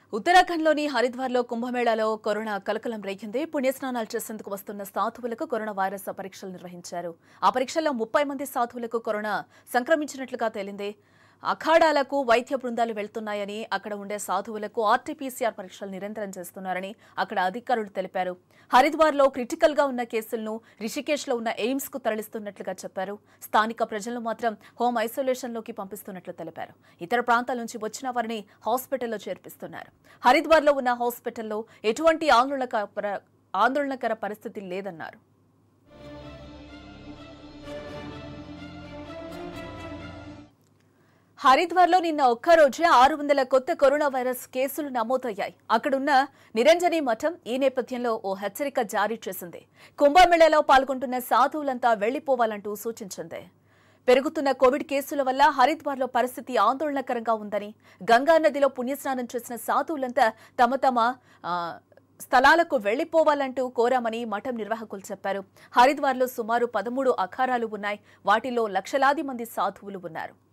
ఉత్తరాఖండ్లోని హరిద్వార్లో కుంభమేళాలో కరోనా కలకలం రేగింది పుణ్యస్నానాలు చేసేందుకు వస్తున్న సాధువులకు కరోనా వైరస్ పరీక్షలు నిర్వహించారు ఆ పరీక్షల్లో ముప్పై మంది సాధువులకు కరోనా సంక్రమించినట్లుగా తేలింది అఖాడాలకు వైద్య బృందాలు వెళ్తున్నాయని అక్కడ ఉండే సాధువులకు ఆర్టీపీసీఆర్ పరీక్షలు నిరంతరం చేస్తున్నారని అక్కడ అధికారులు తెలిపారు హరిద్వార్లో క్రిటికల్ గా ఉన్న కేసులను రిషికేష్ లో ఉన్న ఎయిమ్స్ కు తరలిస్తున్నట్లుగా చెప్పారు స్థానిక ప్రజలను మాత్రం హోమ్ ఐసోలేషన్ లోకి పంపిస్తున్నట్లు తెలిపారు ఇతర ప్రాంతాల నుంచి వచ్చిన వారిని హాస్పిటల్లో చేర్పిస్తున్నారు హరిద్వార్లో ఉన్న హాస్పిటల్లో ఎటువంటి ఆందోళనకర ఆందోళనకర పరిస్థితి లేదన్నారు హరిద్వార్లో నిన్న ఒక్కరోజే ఆరు వందల కొత్త కరోనా వైరస్ కేసులు నమోదయ్యాయి అక్కడున్న నిరంజని మఠం ఈ నేపథ్యంలో ఓ హెచ్చరిక జారీ చేసింది కుంభమేళాలో పాల్గొంటున్న సాధువులంతా వెళ్లిపోవాలంటూ సూచించింది పెరుగుతున్న కోవిడ్ కేసుల వల్ల హరిద్వార్లో పరిస్థితి ఆందోళనకరంగా ఉందని గంగా నదిలో పుణ్యస్నానం చేసిన సాధువులంతా తమ తమ ఆ, స్థలాలకు వెళ్లిపోవాలంటూ కోరామని మఠం నిర్వాహకులు చెప్పారు హరిద్వార్లో సుమారు పదమూడు అఖారాలు ఉన్నాయి వాటిలో లక్షలాది మంది సాధువులు ఉన్నారు